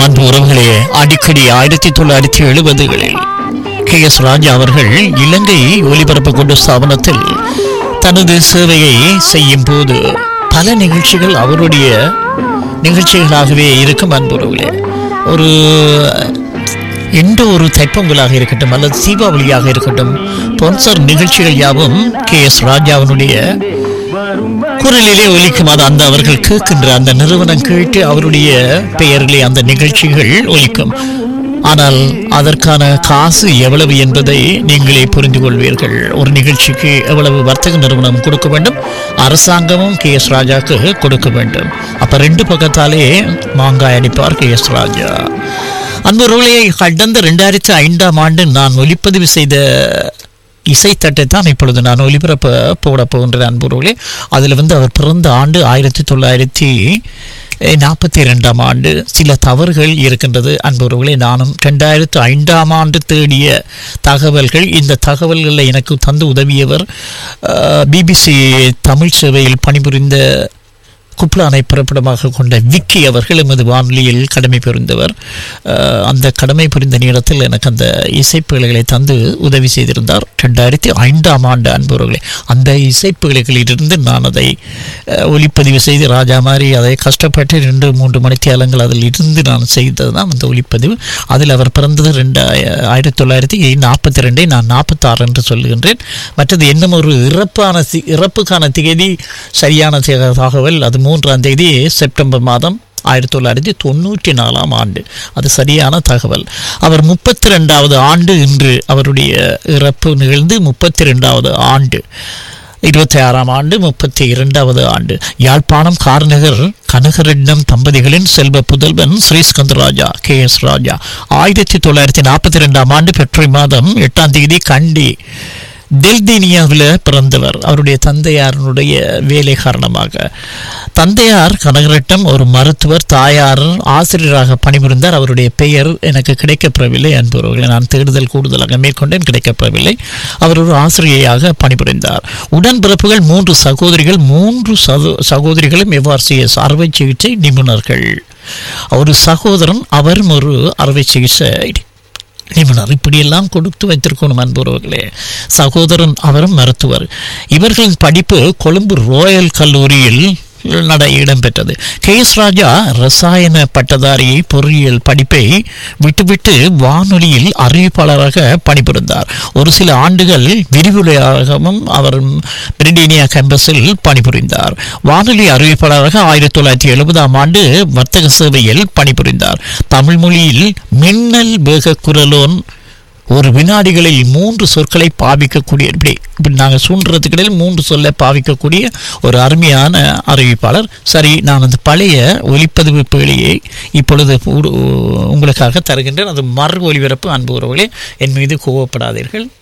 அன்பு உறவுகளே அடிக்கடி ஆயிரத்தி தொள்ளாயிரத்தி எழுபதுகளில் கே எஸ் ராஜா அவர்கள் இலங்கை ஒலிபரப்பு கொண்ட ஸ்தாபனத்தில் தனது சேவையை செய்யும் போது பல நிகழ்ச்சிகள் அவருடைய நிகழ்ச்சிகளாகவே இருக்கும் அன்பு உறவுகளே ஒரு எந்த ஒரு தைப்பொங்கலாக இருக்கட்டும் அல்லது தீபாவளியாக இருக்கட்டும் பொன்சர் நிகழ்ச்சிகள் யாவும் கே எஸ் ராஜாவினுடைய குரலிலே ஒலிக்கும் அது அந்த அவர்கள் கேட்கின்ற அந்த நிறுவனம் கேட்டு அவருடைய பெயரிலே அந்த நிகழ்ச்சிகள் ஒலிக்கும் ஆனால் அதற்கான காசு எவ்வளவு என்பதை நீங்களே புரிந்து கொள்வீர்கள் ஒரு நிகழ்ச்சிக்கு எவ்வளவு வர்த்தக நிறுவனம் கொடுக்க வேண்டும் அரசாங்கமும் கே எஸ் ராஜாக்கு கொடுக்க வேண்டும் அப்ப ரெண்டு பக்கத்தாலே மாங்காய் அடிப்பார் கே எஸ் ராஜா அன்புறவுகளே கடந்த ரெண்டாயிரத்தி ஐந்தாம் ஆண்டு நான் ஒலிப்பதிவு செய்த இசைத்தட்டை தான் இப்பொழுது நான் ஒலிபரப்ப போட போகின்ற அன்புறவுகளே அதில் வந்து அவர் பிறந்த ஆண்டு ஆயிரத்தி தொள்ளாயிரத்தி நாற்பத்தி ரெண்டாம் ஆண்டு சில தவறுகள் இருக்கின்றது அன்புறவுகளே நானும் ரெண்டாயிரத்து ஐந்தாம் ஆண்டு தேடிய தகவல்கள் இந்த தகவல்களை எனக்கு தந்து உதவியவர் பிபிசி தமிழ் சேவையில் பணிபுரிந்த குப்லானை பிறப்பிடமாக கொண்ட விக்கி அவர்கள் எமது வானொலியில் கடமை புரிந்தவர் அஹ், அந்த கடமை புரிந்த நேரத்தில் எனக்கு அந்த இசைப்பிழைகளை தந்து உதவி செய்திருந்தார் ரெண்டாயிரத்தி ஐந்தாம் ஆண்டு அன்பவர்களே அந்த இசைப்பிழைகளிலிருந்து நான் அதை அஹ், ஒலிப்பதிவு செய்து ராஜா மாதிரி அதை கஷ்டப்பட்டு ரெண்டு மூன்று மணித்தியாலங்கள் அதில் இருந்து நான் செய்தது தான் அந்த ஒலிப்பதிவு அதில் அவர் பிறந்தது ரெண்டு ஆயிரத்தி தொள்ளாயிரத்தி நாற்பத்தி ரெண்டை நான் நாற்பத்தாறு என்று சொல்லுகின்றேன் மற்றது இன்னும் ஒரு இறப்பான தி- இறப்புக்கான திகதி சரியான தி- தகவல் அது மூன்றாம் தேதி செப்டம்பர் மாதம் ஆயிரத்தி தொள்ளாயிரத்தி தொண்ணூற்றி நாலாம் ஆண்டு அது சரியான தகவல் அவர் முப்பத்தி ரெண்டாவது ஆண்டு இன்று அவருடைய இறப்பு நிகழ்ந்து முப்பத்தி ரெண்டாவது ஆண்டு இருபத்தி ஆறாம் ஆண்டு முப்பத்தி இரண்டாவது ஆண்டு யாழ்ப்பாணம் கார்நகர் கனகரட்னம் தம்பதிகளின் செல்வ புதல்வன் ஸ்ரீஸ்கந்த ராஜா கே எஸ் ராஜா ஆயிரத்தி தொள்ளாயிரத்தி நாற்பத்தி ரெண்டாம் ஆண்டு பெட்ரோல் மாதம் எட்டாம் தேதி கண்டி டெல்தீனியாவில் பிறந்தவர் அவருடைய தந்தையாரனுடைய வேலை காரணமாக தந்தையார் கனகரட்னம் ஒரு மருத்துவர் தாயார் ஆசிரியராக பணிபுரிந்தார் அவருடைய பெயர் எனக்கு கிடைக்கப்பெறவில்லை என்பவர்களை நான் தேடுதல் கூடுதலாக மேற்கொண்டேன் கிடைக்கப்பெறவில்லை அவர் ஒரு ஆசிரியையாக பணிபுரிந்தார் உடன்பிறப்புகள் மூன்று சகோதரிகள் மூன்று சகோ- சகோதரிகளும் எவ்வாறு செய்ய அறுவை சிகிச்சை நிபுணர்கள் ஒரு சகோதரன் அவரும் ஒரு அறுவை சிகிச்சை நிபுணர் இப்படியெல்லாம் கொடுத்து வைத்திருக்கணும் அன்புறவர்களே சகோதரன் அவரும் மருத்துவர் இவர்களின் படிப்பு கொழும்பு ரோயல் கல்லூரியில் நட இடம்பெற்றது கே எஸ் ராஜா ரசாயன பட்டதாரி பொறியியல் படிப்பை விட்டுவிட்டு வானொலியில் அறிவிப்பாளராக பணிபுரிந்தார் ஒரு சில ஆண்டுகள் விரிவுரையாகவும் அவர் பிரிட்டேனியா கேம்பஸில் பணிபுரிந்தார் வானொலி அறிவிப்பாளராக ஆயிரத்தி தொள்ளாயிரத்தி எழுபதாம் ஆண்டு வர்த்தக சேவையில் பணிபுரிந்தார் தமிழ் மொழியில் மின்னல் வேக குரலோன் ஒரு வினாடிகளில் மூன்று சொற்களை பாவிக்கக்கூடிய இப்படி இப்படி நாங்கள் சூண்டுறதுக்கிடையில் மூன்று சொல்லை பாவிக்கக்கூடிய ஒரு அருமையான அறிவிப்பாளர் சரி நான் அந்த பழைய ஒலிப்பதிவு பேழையை இப்பொழுது உடு- உங்களுக்காக தருகின்றேன் அது மறு ஒலிபரப்பு அன்பு உறவுகளே என் மீது கோவப்படாதீர்கள்